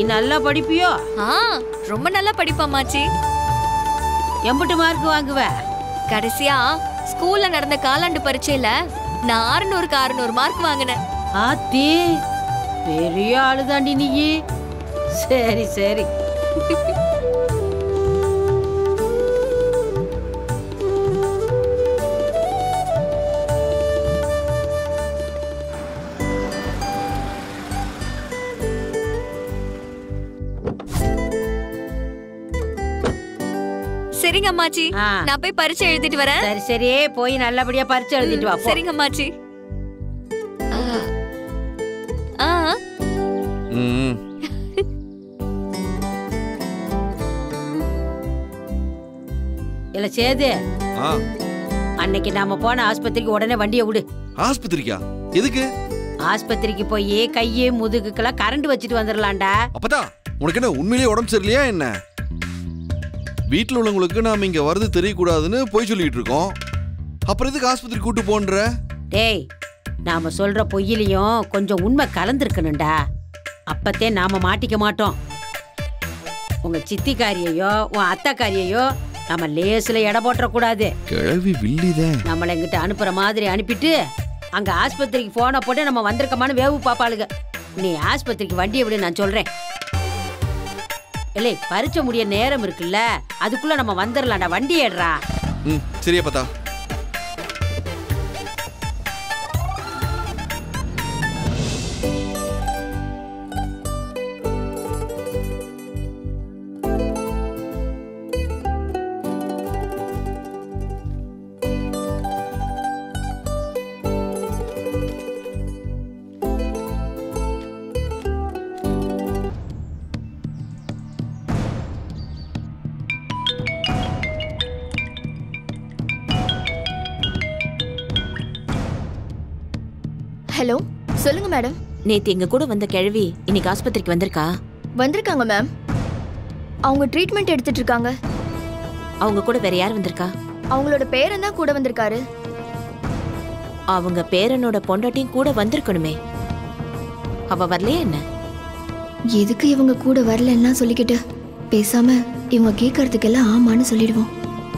நல்லா படிப்பியோ ஆ ரொம்ப நல்லா படிப்பாமாச்சி எம்பிட்டு மார்க் வாங்குவ கடைசியா ஸ்கூல்ல நடந்த காலாண்டு பரீட்சையில நான் அறுநூறுக்கு அறுநூறு மார்க் வாங்கினேன் ஆத்தி பெரிய ஆளுதாண்டி நீ சரி சரி சரிங்க அம்மாச்சி ஆ. நான் போய் பரீட்சை எழுதிட்டு வரேன் சரி சரி போய் நல்லபடியா பரிச்சை எழுதிட்டு வா போ. சரிங்க அம்மாச்சி ஆ. ஆ ம் இல்ல சேது ஆ அன்னைக்கு நாம போன ஆஸ்பத்திரிக்கு உடனே வண்டியை விடு ஆஸ்பத்திரிக்கா எதுக்கு ஆஸ்பத்திரிக்கு போய் கையே முதுகுக்கெல்லாம் கரண்ட் வச்சுட்டு வந்துடலாம்டா அப்பதா உனக்கு என்ன உண்மையிலேயே உடம்பு சரியில்லையா என்ன வீட்டில் உள்ளவங்களுக்கு நாம இங்க வரது தெரியக்கூடாதுன்னு போய் சொல்லிட்டு இருக்கோம் அப்புறம் எதுக்கு ஆஸ்பத்திரி கூட்டு போன்ற டேய் நாம சொல்ற பொய்யிலையும் கொஞ்சம் உண்மை கலந்துருக்கணும்டா அப்பத்தே நாம மாட்டிக்க மாட்டோம் உங்க சித்திக்காரியையோ உன் அத்தைக்காரியையோ நம்ம லேசுல எடை போட்டுறக்கூடாது கிழவி வில்லிதான் நம்மளை இங்கிட்ட அனுப்புற மாதிரி அனுப்பிட்டு அங்க ஆஸ்பத்திரிக்கு போன போட்டு நம்ம வந்திருக்கமான்னு வேவு பாப்பாளுங்க நீ ஆஸ்பத்திரிக்கு வண்டியை விடு நான் சொல்றேன் இல்லை பரிச்சை முடிய நேரம் இருக்குல்ல அதுக்குள்ள நம்ம வந்துடலாம்டா வண்டி ஏடுறா ம் சரியா பத்தா ஹலோ சொல்லுங்க மேடம் நேத்து எங்க கூட வந்த கிழவி இன்னைக்கு ஆஸ்பத்திரிக்கு வந்திருக்கா வந்திருக்காங்க மேம் அவங்க ட்ரீட்மெண்ட் எடுத்துட்டு இருக்காங்க அவங்க கூட வேற யார் வந்திருக்கா அவங்களோட பேரன் தான் கூட வந்திருக்காரு அவங்க பேரனோட பொண்டாட்டியும் கூட வந்திருக்கணுமே அவ வரலையா என்ன எதுக்கு இவங்க கூட வரலன்னா சொல்லிக்கிட்டு பேசாம இவங்க கேட்கறதுக்கெல்லாம் ஆமான்னு சொல்லிடுவோம்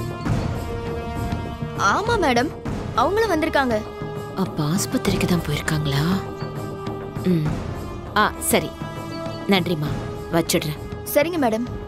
ஆமா மேடம் அவங்களும் வந்திருக்காங்க அப்ப ஆஸ்பத்திரிக்கு தான் போயிருக்காங்களா ம் ஆ சரி நன்றிம்மா வச்சிடுறேன் சரிங்க மேடம்